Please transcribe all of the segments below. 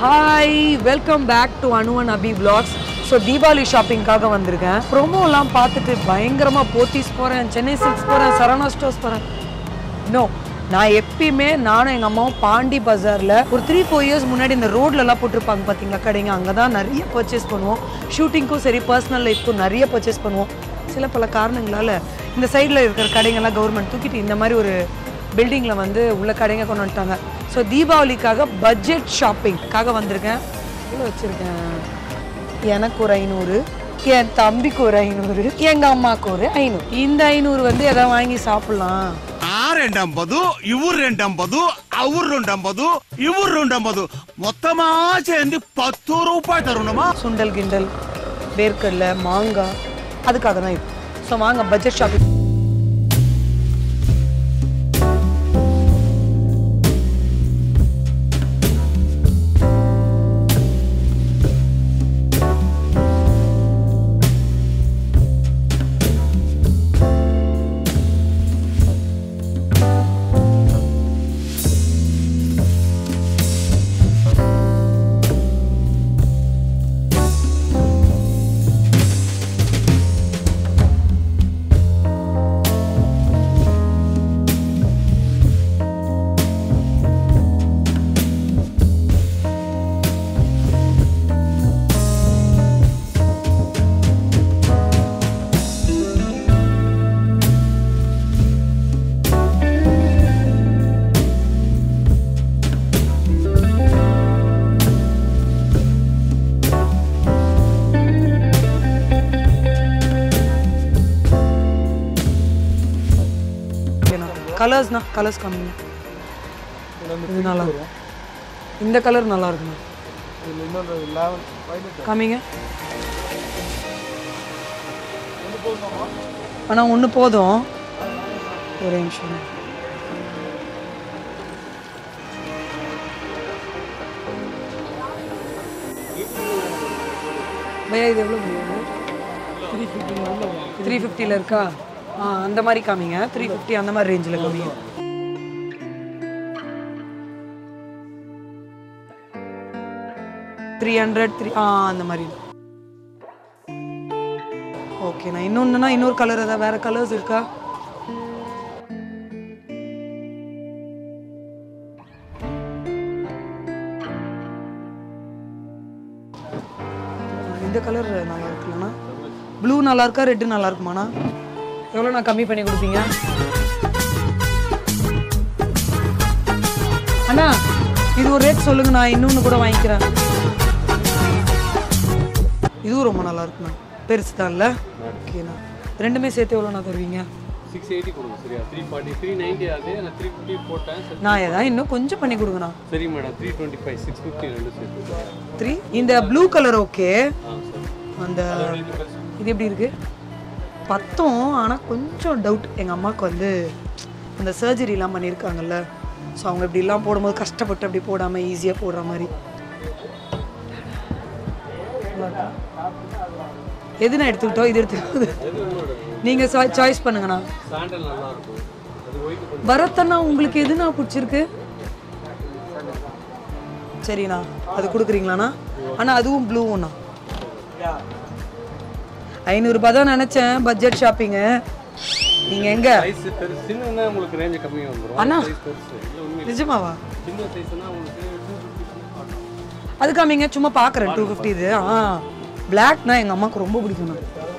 Hi welcome back to அனுவன் Abi vlogs so Deepavali ஷாப்பிங்காக வந்திருக்கேன் ப்ரோமோலாம் பார்த்துட்டு பயங்கரமாக போத்தீஸ் போகிறேன் சென்னை சில்க்ஸ் போகிறேன் சரவணா ஸ்டோர்ஸ் போகிறேன் நோ நான் எப்பயுமே நானும் எங்கள் அம்மாவும் பாண்டி பஜாரில் ஒரு த்ரீ ஃபோர் இயர்ஸ் முன்னாடி இந்த ரோட்லலாம் போட்டிருப்பாங்க பார்த்தீங்களா கடைங்க அங்கே தான் நிறைய பர்ச்சேஸ் பண்ணுவோம் ஷூட்டிங்க்கும் சரி பர்சனல் லைஃப்க்கும் நிறைய பர்ச்சேஸ் பண்ணுவோம் சில பல காரணங்களால் இந்த சைடில் இருக்கிற கடைங்கெல்லாம் கவர்மெண்ட் தூக்கிட்டு இந்த மாதிரி ஒரு பில்டிங்கில் வந்து உள்ள கடைங்க கொண்டு வந்துட்டாங்க ஸோ தீபாவளிக்காக பட்ஜெட் ஷாப்பிங்காக வந்திருக்கேன் இவ்வளோ வச்சுருக்கேன் எனக்கு ஒரு ஐநூறு என் தம்பிக்கு ஒரு ஐநூறு எங்கள் அம்மாவுக்கு ஒரு ஐநூறு இந்த ஐநூறு வந்து எதாவது வாங்கி சாப்பிட்லாம் ఆ రెండంబదు ఇవ్వు రెండంబదు అవ్వు రెండంబదు ఇవ్వు రెండంబదు మొత్తమా చేయండి పత్తు రూపాయి తరుణమా சுண்டல் கிண்டல் வேர்க்கடலை மாங்காய் அதுக்காக தான் இது ஸோ வாங்க பட்ஜெட் ஷாப்பிங் கலர்ஸ்னா கலர்ஸ் காமிங்க இது நல்லா இருக்கும் இந்த கலர் நல்லா இருக்குண்ணா காமிங்க ஆனால் ஒன்று போதும் ஒரே நிமிஷம் பையா இது எவ்வளோ த்ரீ ஃபிஃப்டி த்ரீ ஃபிஃப்டியில் இருக்கா ஆ அந்த மாதிரி காமிங்க த்ரீ ஃபிஃப்டி அந்த மாதிரி ரேஞ்சில் காமிங்க த்ரீ ஹண்ட்ரட் த்ரீ ஆ அந்த மாதிரி ஓகேண்ணா இன்னொன்றுனா இன்னொரு கலர் ஏதாவது வேறு கலர்ஸ் இருக்கா இந்த கலர் நல்லா இருக்குல்லண்ணா ப்ளூ நல்லா இருக்கா ரெட்டு நல்லா இருக்குமாண்ணா எவ்வளோ நான் கம்மி பண்ணி கொடுப்பீங்க அண்ணா இது ஒரு ரேட் சொல்லுங்க நான் இன்னொன்று கூட வாங்கிக்கிறேன் இதுவும் ரொம்ப நல்லா இருக்குண்ணா பெருசு தான்ல ஓகேண்ணா ரெண்டுமே சேர்த்து எவ்வளோண்ணா தருவீங்க சிக்ஸ் எயிட்டி கொடுங்க சரியா த்ரீ ஃபார்ட்டி த்ரீ நைன்ட்டி ஆகுது நான் த்ரீ ஃபிஃப்டி போட்டேன் சரி நான் ஏதாவது இன்னும் கொஞ்சம் பண்ணி கொடுங்கண்ணா சரி madam three twenty five six fifty ரெண்டு சேர்த்து த்ரீ இந்த ப்ளூ கலர் ஓகே ஆ சரி அந்த இது எப்படி இருக்கு பத்தும் ஆனால் கொஞ்சம் டவுட் எங்கள் அம்மாவுக்கு வந்து அந்த சர்ஜரிலாம் பண்ணியிருக்காங்கல்ல ஸோ அவங்க இப்படிலாம் போடும்போது கஷ்டப்பட்டு அப்படி போடாமல் ஈஸியாக போடுற மாதிரி நல்லா இருக்கா? எது நான் எடுத்துக்கிட்டோம் இது எடுத்துக்கிட்டோம் நீங்கள் சாய்ஸ் பண்ணுங்கண்ணா சாண்டல் நல்லா இருக்கும் அது ஒயிட் கொஞ்சம் பரத்தண்ணா உங்களுக்கு எதுண்ணா பிடிச்சிருக்கு சரிண்ணா அது கொடுக்குறீங்களாண்ணா ஆனால் அதுவும் ப்ளூவுண்ணா ஐநூறுரூபா தான் நினச்சேன் பட்ஜெட் ஷாப்பிங்கு நீங்கள் எங்கே சைஸ் பெருசு சின்னதுனா உங்களுக்கு ரேஞ்சு கம்மியாக வந்துடும் அண்ணா. சைஸ் பெருசு இல்லை உண்மை நிஜமாவா சின்ன சைஸ்னா உங்களுக்கு டூ ஃபிஃப்டி அது காமிங்க சும்மா பார்க்குறேன் டூ ஃபிஃப்டி இது ஆ பிளாக்னா எங்கள் அம்மாவுக்கு ரொம்ப பிடிக்கும்ண்ணா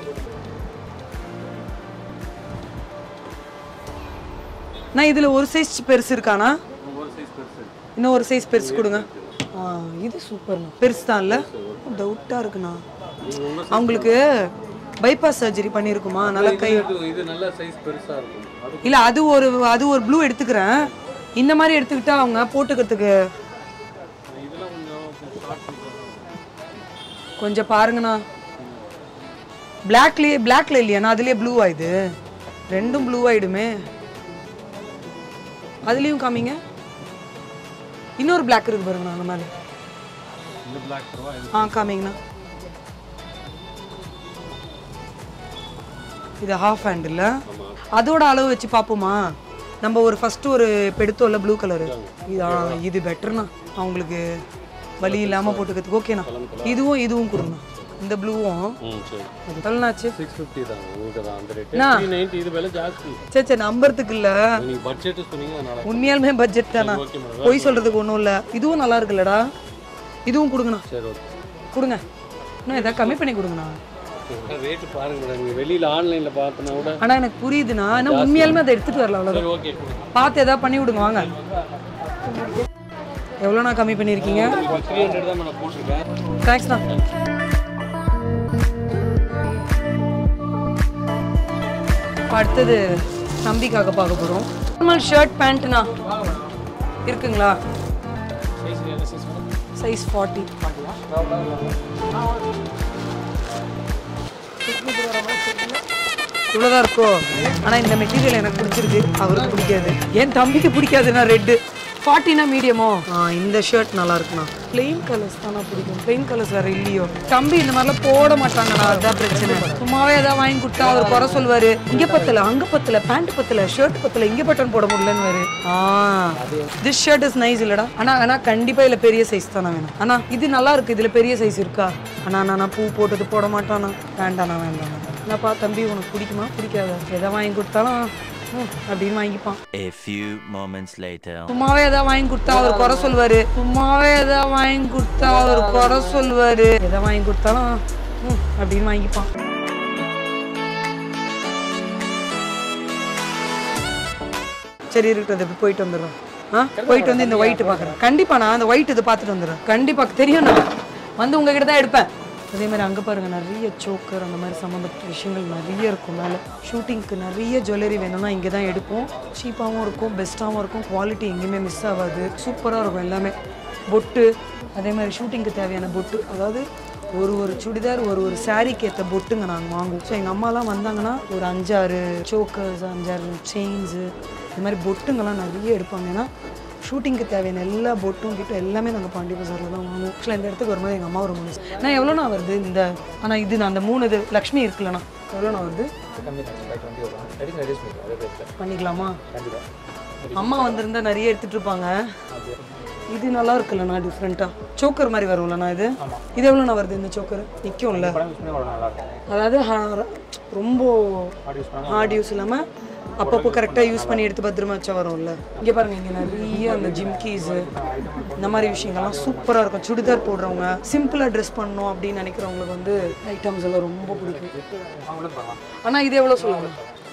நான் இதில் ஒரு சைஸ் பெருசு இருக்காண்ணா ஒரு சைஸ் பெருசு இன்னும் ஒரு சைஸ் பெருசு கொடுங்க ஆ இது சூப்பர்ண்ணா பெருசு தான் இல்லை டவுட்டாக இருக்குண்ணா அவங்களுக்கு பைபாஸ் சர்ஜரி பண்ணியிருக்குமா நல்லா கை இது இது நல்ல சைஸ் பெருசாக இருக்கும் அது இல்லை அது ஒரு அது ஒரு ப்ளூ எடுத்துக்கிறேன் இந்த மாதிரி எடுத்துக்கிட்டா அவங்க போட்டுக்கிறதுக்கு இதெல்லாம் கொஞ்சம் ஷார்ட் கொஞ்சம் பாருங்கண்ணா பிளாக்லேயே பிளாக்ல இல்லையாண்ணா அதுலேயே ப்ளூ ஆயிடுது ரெண்டும் ப்ளூ ஆயிடுமே அதுலேயும் காமிங்க இன்னொரு பிளாக் இருக்கு பாருங்கண்ணா அந்த மாதிரி இந்த பிளாக் பரவா இது ஆ காமிங்கண்ணா இது ஹாஃப் ஹேண்ட் இல்ல அதோட அளவு வச்சு பார்ப்போமா நம்ம ஒரு ஃபர்ஸ்ட் ஒரு இப்போ எடுத்தோம்ல ப்ளூ கலரு இது ஆ, இது பெட்டர்ண்ணா அவங்களுக்கு வலி இல்லாமல் போட்டுக்கிறதுக்கு ஓகேண்ணா இதுவும் இதுவும் கொடுங்க இந்த ப்ளூவும் ம் சரி எவ்வளோனாச்சு சிக்ஸ் ஃபிஃப்டி தான் உங்களுக்கு தான் அந்த ரேட்டு அண்ணா. த்ரீ நைன்ட்டி இது விலை ஜாஸ்தி சரி சரி நம்புறதுக்கு இல்லை நீங்கள் பட்ஜெட்டு சொன்னீங்க அதனால உண்மையாலுமே பட்ஜெட் தானா ஓகே மேடம் பொய் சொல்கிறதுக்கு ஒன்றும் இல்லை இதுவும் நல்லா இருக்குல்லடா இதுவும் கொடுங்கண்ணா சரி ஓகே கொடுங்க இன்னும் எதாவது கம்மி பண்ணி கொடுங்கண்ணா ரேட்டு பாருங்க மேடம் நீங்கள் வெளியில் ஆன்லைனில் பார்த்தனா கூட ஆனால் எனக்கு புரியுதுண்ணா ஆனால் உண்மையாலுமே அதை எடுத்துகிட்டு வரல அவ்வளோதான் சரி ஓகே கொடுங்க பார்த்து எதாவது பண்ணி விடுங்க வாங்க எவ்வளோண்ணா கம்மி பண்ணியிருக்கீங்க த்ரீ ஹண்ட்ரட் தான் மேடம் போட்டிருக்கேன் தேங்க்ஸ்ண்ணா இப்போ அடுத்தது தம்பிக்காக பார்க்க போகிறோம் நார்மல் ஷர்ட் பேண்ட்ண்ணா இருக்குங்களா சைஸ் ஃபார்ட்டி இவ்வளோதான் இருக்கோ ஆனால் இந்த மெட்டீரியல் எனக்கு பிடிச்சிருக்கு அவருக்கு பிடிக்காது என் தம்பிக்கு பிடிக்காதுண்ணா ரெட்டு ஃபார்ட்டினா மீடியமோ ஆ இந்த ஷர்ட் நல்லா இருக்குண்ணா பிளெயின் கலர்ஸ் தானே பிடிக்கும் பிளெயின் கலர்ஸ் வேறு இல்லையோ தம்பி இந்த மாதிரிலாம் போட மாட்டாங்கண்ணா அதுதான் பிரச்சனை சும்மாவே ஏதாவது வாங்கி கொடுத்தா அவர் குறை சொல்வாரு இங்கே பத்தல அங்கே பத்தல பேண்ட் பத்தல ஷர்ட் பத்தல இங்கே பட்டன் போட முடியலன்னு வேறு ah this shirt is nice இல்லடா அண்ணா அண்ணா கண்டிப்பாக இதில் பெரிய சைஸ் தானே வேணும் அண்ணா இது நல்லா இருக்கு இதில் பெரிய சைஸ் இருக்கா அண்ணா அண்ணா நான் பூ போட்டது போட மாட்டானா வேண்டாண்ணா வேண்டாண்ணா என்னப்பா தம்பி உனக்கு பிடிக்குமா பிடிக்காதா எதை வாங்கி கொடுத்தாலும் ம், அப்படின்னு வாங்கிப்பான் A few moments later. சும்மாவே ஏதாவது வாங்கி கொடுத்தா அவர் குறை சொல்வாரு சும்மாவே ஏதாவது வாங்கி கொடுத்தா அவர் குறை சொல்வாரு எதை வாங்கி கொடுத்தாலும் ம், அப்படின்னு வாங்கிப்பான் சரி இருக்கட்டும் இப்படி போயிட்டு வந்துடுறோம் ஆ போயிட்டு வந்து இந்த ஒயிட் பார்க்குறேன் கண்டிப்பா நான் அந்த ஒயிட் இது பார்த்துட்டு வந்துடுறேன் கண்டிப்பா தெரியும் நான் வந்து உங்ககிட்ட தான் எடுப்பேன் அதே மாதிரி அங்கே பாருங்க நிறைய சோக்கர் அந்த மாதிரி சம்மந்தப்பட்ட விஷயங்கள் நிறைய இருக்கும் மேலே ஷூட்டிங்க்கு நிறைய ஜுவல்லரி வேணும்னா இங்கே தான் எடுப்போம் சீப்பாகவும் இருக்கும் பெஸ்ட்டாகவும் இருக்கும் குவாலிட்டி எங்கேயுமே மிஸ் ஆகாது சூப்பராக இருக்கும் எல்லாமே பொட்டு அதே மாதிரி ஷூட்டிங்க்கு தேவையான பொட்டு அதாவது ஒரு ஒரு சுடிதார் ஒரு ஒரு சாரீக்கு ஏற்ற பொட்டுங்க நாங்கள் வாங்குவோம் ஸோ எங்கள் அம்மாலாம் வந்தாங்கன்னா ஒரு அஞ்சாறு சோக்கர்ஸ் அஞ்சாறு செயின்ஸு இந்த மாதிரி பொட்டுங்கெல்லாம் நிறைய எடுப்பாங்க ஏன்னா ஷூட்டிங்க்கு தேவையான எல்லா பொட்டும் கிட்ட எல்லாமே நாங்கள் பாண்டி பஜாரில் தான் வாங்குவோம் ஆக்சுவலாக இந்த இடத்துக்கு வரும்போது எங்கள் அம்மா ஒரு மூணு நான் எவ்வளோண்ணா வருது இந்த ஆனால் இது நான் அந்த மூணு இது லக்ஷ்மி இருக்குல்லண்ணா எவ்வளோண்ணா வருது பண்ணிக்கலாமா அம்மா வந்திருந்தா நிறைய எடுத்துட்டு இருப்பாங்க இது நல்லா இருக்குல்லண்ணா டிஃப்ரெண்ட்டாக சோக்கர் மாதிரி வரும்லண்ணா இது இது எவ்வளோண்ணா வருது இந்த சோக்கர் நிற்கும்ல அதாவது ha- ரொம்ப ஹார்ட் யூஸ் இல்லாமல் அப்பப்போ கரெக்டாக யூஸ் பண்ணி எடுத்து பத்திரமா வச்சா வரும்ல இங்கே பாருங்க இங்கே நிறைய அந்த ஜிம்கீஸு இந்த மாதிரி விஷயங்கள்லாம் சூப்பராக இருக்கும் சுடிதார் போடுறவங்க சிம்பிளாக ட்ரெஸ் பண்ணணும் அப்படின்னு நினைக்கிறவங்களுக்கு வந்து ஐட்டம்ஸ் எல்லாம் ரொம்ப பிடிக்கும் ஆனால் இது எவ்வளோ சொல்லுங்க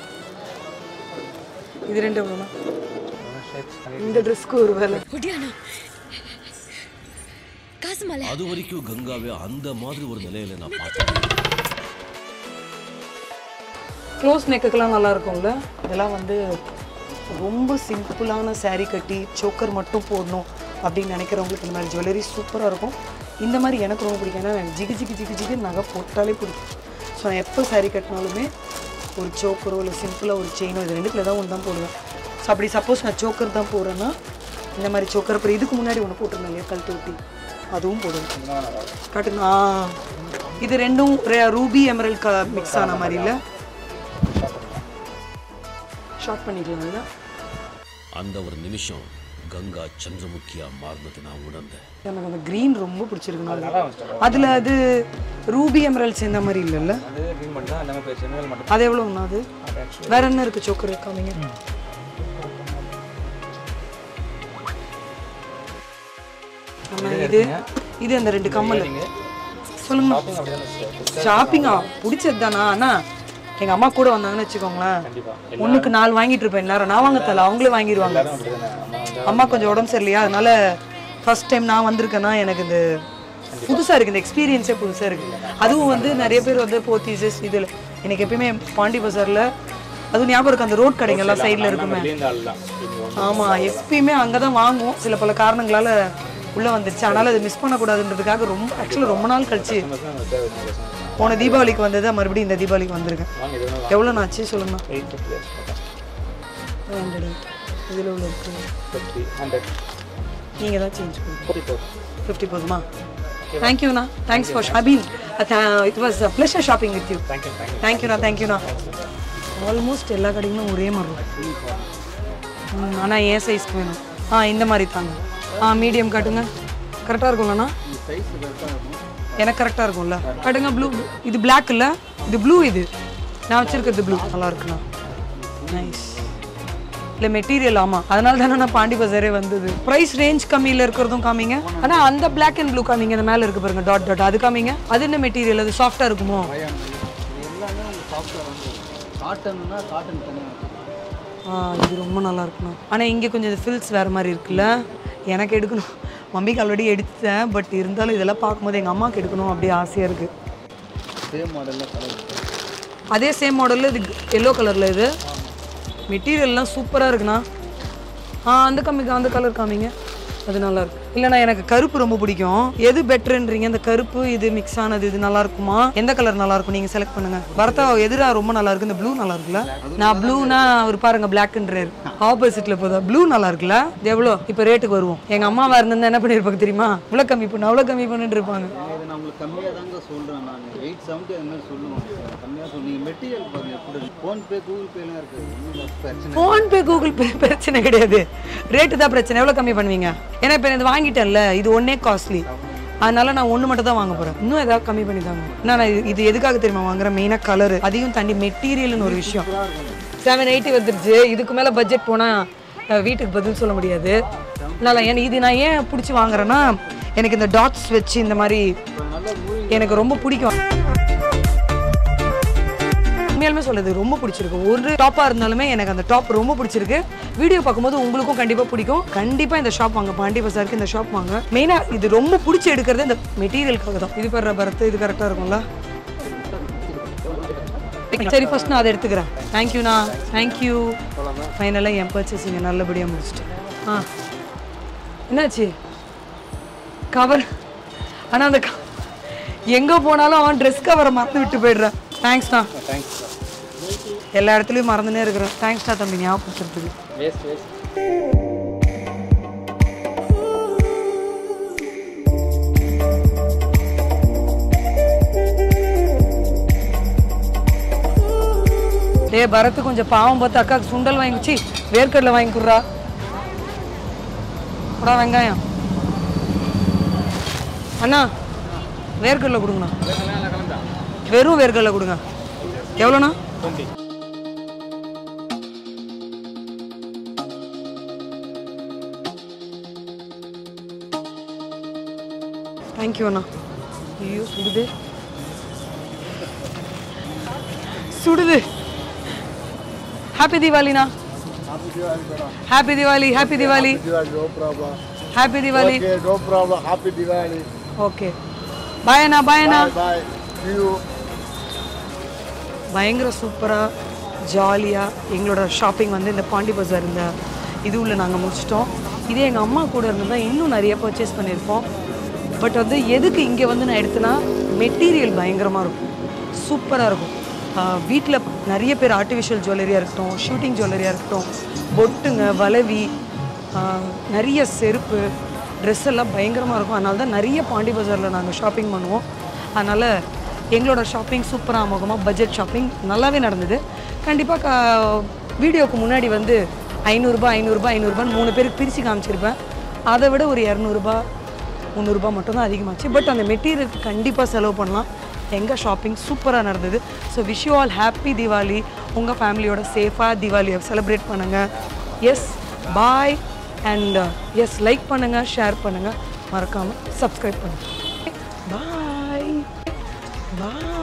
இது ரெண்டு எவ்வளோண்ணா இந்த ட்ரெஸ்க்கு ஒரு வேலை ஒடியானா காசு மலை அது வரைக்கும் கங்காவே அந்த மாதிரி ஒரு நிலையில நான் பார்த்தேன் க்ளோஸ் நெக்குக்கெல்லாம் நல்லா இருக்கும்ல இதெல்லாம் வந்து ரொம்ப சிம்பிளான saree கட்டி சோக்கர் மட்டும் போடணும் அப்படின்னு நினைக்கிறவங்களுக்கு இந்த மாதிரி ஜுவல்லரி சூப்பராக இருக்கும் இந்த மாதிரி எனக்கு ரொம்ப பிடிக்கும் ஏன்னா எனக்கு ஜிகு ஜிகு ஜிகு ஜிகு நகை போட்டாலே பிடிக்கும் ஸோ நான் எப்போ saree கட்டினாலுமே ஒரு சோக்கரோ இல்லை சிம்பிளாக ஒரு செயினோ இது ரெண்டுத்துல தான் ஒன்று தான் போடுவேன் ஸோ அப்படி சப்போஸ் நான் சோக்கர் தான் போடுறேன்னா இந்த மாதிரி சோக்கர் அப்புறம் இதுக்கு முன்னாடி ஒன்று போட்டிருந்தேன் இல்லையா கழுத்து ஒட்டி அதுவும் போடுவேன் காட்டுங்களா இது ரெண்டும் ரூபி எமரல் க மிக்ஸ் ஆன மாதிரி இல்லை ஷார்ட் பண்ணிக்கலாம்ல அந்த ஒரு நிமிஷம் கங்கா சந்திரமுகியா மாறினது நான் உணர்ந்தேன் எனக்கு அந்த க்ரீன் ரொம்ப பிடிச்சிருக்கு அதில் அது ரூபி எமரல் சேர்ந்த மாதிரி இல்லைல்ல அது எவ்வளோண்ணா அது வேற என்ன இருக்கு சோக்கர் காமிங்க ஆமா, இது இது அந்த ரெண்டு கம்மல் சொல்லுங்க ஷாப்பிங்கா பிடிச்சது தானா அண்ணா எங்க அம்மா கூட வந்தாங்கன்னு வச்சுக்கோங்களேன் ஒண்ணுக்கு நாலு வாங்கிட்டு இருப்பேன் நேரம் நான் வாங்க தரல அவங்களே வாங்கிடுவாங்க அம்மா கொஞ்சம் உடம்பு சரியில்லையா அதனால ஃபர்ஸ்ட் டைம் நான் வந்திருக்கேன்னா எனக்கு இந்த புதுசா இருக்கு இந்த எக்ஸ்பீரியன்ஸே புதுசா இருக்கு அதுவும் வந்து நிறைய பேர் வந்து போத்தீசஸ் இதுல எனக்கு எப்பயுமே பாண்டி பஜார்ல அதுவும் ஞாபகம் இருக்கு அந்த ரோட் கடைங்க எல்லாம் சைடுல இருக்குமே ஆமா எப்பயுமே அங்கதான் வாங்குவோம் சில பல காரணங்களால உள்ள வந்துருச்சு அதனால அதை மிஸ் பண்ணக்கூடாதுன்றதுக்காக ரொம்ப ஆக்சுவலாக ரொம்ப நாள் கழிச்சு போன தீபாவளிக்கு வந்தது மறுபடியும் இந்த தீபாவளிக்கு வந்திருக்கேன் எவ்வளோ ஆச்சு சொல்லுங்கண்ணா ஹண்ட்ரட் இதில் உள்ள இருக்கு நீங்கள் தான் சேஞ்ச் பண்ணுங்க ஃபிஃப்டி போதுமா தேங்க்யூண்ணா thanks for shopping it was pleasure shopping with you தேங்க்யூண்ணா தேங்க்யூண்ணா ஆல்மோஸ்ட் எல்லா கடையுமே ஒரே மாதிரி இருக்கும் ஆனால் ஏன் சைஸ்க்கு வேணும் ஆ இந்த மாதிரி தாங்க ஆ மீடியம் காட்டுங்க கரெக்டாக இருக்கும்லண்ணா சைஸ் கரெக்டாக இருக்கும் எனக்கு கரெக்டாக இருக்கும்ல கட்டுங்க ப்ளூ இது பிளாக் இல்லை இது ப்ளூ இது நான் வச்சிருக்கிறது ப்ளூ நல்லா இருக்குண்ணா நைஸ் இல்லை மெட்டீரியல் ஆமாம் அதனால தானே நான் பாண்டி பஜாரே வந்தது ப்ரைஸ் ரேஞ்ச் கம்மியில் இருக்கிறதும் காமிங்க ஆனால் அந்த பிளாக் அண்ட் ப்ளூ காமிங்க அந்த மேலே இருக்கு பாருங்க டாட் டாட் அது காமிங்க அது என்ன மெட்டீரியல் அது சாஃப்டாக இருக்குமோ பயம் இது எல்லாமே உங்களுக்கு சாஃப்ட்வேர் வந்து காட்டன்னா காட்டன் தனியாக ஆ இது ரொம்ப நல்லா இருக்குண்ணா ஆனால் இங்கே கொஞ்சம் இது ஃபில்ஸ் வேறு மாதிரி இருக்குல்ல எனக்கு எடுக்கணும் மம்மிக்கு ஆல்ரெடி எடுத்தேன் பட் இருந்தாலும் இதெல்லாம் பார்க்கும்போது எங்கள் அம்மாவுக்கு எடுக்கணும் அப்படியே ஆசையாக இருக்குது சேம் மாடலில் கலர் அதே சேம் மாடலில் இது எல்லோ கலரில் இது மெட்டீரியல்லாம் சூப்பராக இருக்குண்ணா ஆ அந்த கம்மி அந்த கலர் காமிங்க அது நல்லா இருக்கு இல்லைண்ணா எனக்கு கருப்பு ரொம்ப பிடிக்கும் எது பெட்டர்ன்றீங்க இந்த கருப்பு இது மிக்ஸ் ஆனது இது நல்லா இருக்குமா எந்த கலர் நல்லா இருக்கும் நீங்கள் செலக்ட் பண்ணுங்க பரதா எதிராக ரொம்ப நல்லா இருக்கு இந்த ப்ளூ நல்லா இருக்குல்ல நான் ப்ளூனா அவர் பாருங்க பிளாக்ன்றாரு ஆப்போசிட்ல போதா ப்ளூ நல்லா இருக்குல்ல இது எவ்வளோ இப்போ ரேட்டுக்கு வருவோம் எங்க அம்மாவா இருந்தா என்ன பண்ணிருப்பாங்க தெரியுமா இவ்வளோ கம்மி பண்ணு அவ்வளோ கம்மி பண்ணிட்டு இருப்பாங்க இது நான் உங்களுக்கு கம்மியாக தாங்க சொல்கிறேன் நான் எயிட் செவன்ட்டி அது மாதிரி சொல்லுவேன் கம்மியாக சொல்லி மெட்டீரியல் பாருங்க எப்படி ஃபோன்பே கூகுள் பேலாம் இருக்குது ஒன்றும் பிரச்சனை ஃபோன்பே கூகுள் பே பிரச்சனை கிடையாது ரேட்டு தான் பிரச்சனை எவ்வளோ கம்மி பண்ணுவீங்க ஏன்னா இப்போ இது வாங்கிட்டேன்ல இது ஒன்னே காஸ்ட்லி அதனால நான் ஒன்று மட்டும் தான் வாங்க போகிறேன் இன்னும் ஏதாவது கம்மி பண்ணி தாங்க நான் இது- இது எதுக்காக தெரியுமா வாங்குறேன் மெயினாக கலரு அதையும் தாண்டி மெட்டீரியல்னு ஒரு விஷயம் செவன் எயிட்டி வந்துருச்சு இதுக்கு மேலே பட்ஜெட் போனால் வீட்டுக்கு பதில் சொல்ல முடியாது நல்லா ஏன்னா இது நான் ஏன் பிடிச்சி வாங்குறேன்னா எனக்கு இந்த டாட்ஸ் வச்சு இந்த மாதிரி எனக்கு ரொம்ப பிடிக்கும் உண்மையாலுமே சொல்லுது ரொம்ப பிடிச்சிருக்கு ஒரு டாப்பாக இருந்தாலுமே எனக்கு அந்த டாப் ரொம்ப பிடிச்சிருக்கு வீடியோ பார்க்கும்போது உங்களுக்கும் கண்டிப்பாக பிடிக்கும் கண்டிப்பாக இந்த ஷாப் வாங்க பாண்டி பசாருக்கு இந்த ஷாப் வாங்க மெயினாக இது ரொம்ப பிடிச்சி எடுக்கிறது இந்த மெட்டீரியலுக்காக தான் இது பெற பரத்து இது கரெக்டாக இருக்கும்ல சரி ஃபர்ஸ்ட் நான் அதை எடுத்துக்கிறேன் தேங்க்யூண்ணா தேங்க்யூ ஃபைனலாக என் பர்ச்சேசிங்க நல்லபடியாக முடிச்சிட்டேன் ஆ என்னாச்சு கவர் ஆனால் அந்த எங்கே போனாலும் அவன் ட்ரெஸ் கவரை மறந்து விட்டு போயிடுறான் தேங்க்ஸ்ண்ணா தேங்க்ஸ் எல்லா இடத்துலையும் மறந்துனே இருக்கிறேன் தேங்க்ஸ்டா தம்பி ஞாபகப்படுத்துறதுக்கு வேஸ்ட் வேஸ்ட் டேய் பரத்து கொஞ்சம் பாவம் பார்த்து அக்காவுக்கு சுண்டல் வாங்கிச்சு வேர்க்கடலை வாங்கி கொடுறா கூட வெங்காயம் அண்ணா வேர்க்கடலை கொடுங்கண்ணா வெறும் வேர்க்கடலை கொடுங்க எவ்வளோண்ணா தேங்க்யூ அண்ணா ஐயோ சுடுது சுடுது ஹாப்பி தீபாவளிண்ணா happy Deepavali happy Deepavali Diwali, no problem. Happy Deepavali Okay, no problem. Happy Diwali. Okay bye அண்ணா பாய் அண்ணா Bye bye. See you. பயங்கர சூப்பராக ஜாலியாக எங்களோட ஷாப்பிங் வந்து இந்த பாண்டி பஜார் இந்த இது உள்ள நாங்கள் முடிச்சிட்டோம் இதே எங்கள் அம்மா கூட இருந்தால் இன்னும் நிறைய பர்ச்சேஸ் பண்ணியிருப்போம் பட் வந்து எதுக்கு இங்கே வந்து நான் எடுத்தேன்னா மெட்டீரியல் பயங்கரமாக இருக்கும் சூப்பராக இருக்கும் வீட்டில் நிறைய பேர் ஆர்டிஃபிஷியல் ஜுவல்லரியாக இருக்கட்டும் ஷூட்டிங் ஜுவல்லரியாக இருக்கட்டும் பொட்டுங்க வளவி ஆஹ், நிறைய செருப்பு ட்ரெஸ் எல்லாம் பயங்கரமாக இருக்கும் அதனால தான் நிறைய பாண்டி பஜாரில் நாங்கள் ஷாப்பிங் பண்ணுவோம் அதனால் எங்களோட ஷாப்பிங் சூப்பராக அமோகமாக பட்ஜெட் ஷாப்பிங் நல்லாவே நடந்தது கண்டிப்பாக க வீடியோக்கு முன்னாடி வந்து ஐநூறுரூபா ஐநூறுரூபா ஐநூறுரூபான்னு மூணு பேருக்கு பிரித்து காமிச்சிருப்பேன் அதை விட ஒரு இரநூறுபா முந்நூறுரூபா மட்டும்தான் அதிகமாச்சு பட் அந்த மெட்டீரியலுக்கு கண்டிப்பாக செலவு பண்ணலாம் எங்கள் ஷாப்பிங் சூப்பராக நடந்தது so wish you all happy Deepavali உங்கள் ஃபேமிலியோட சேஃபாக தீபாவளியை செலிப்ரேட் பண்ணுங்கள் yes bye and yes like பண்ணுங்கள் ஷேர் பண்ணுங்கள் மறக்காமல் சப்ஸ்கிரைப் பண்ணுங்கள் பாய் பாய்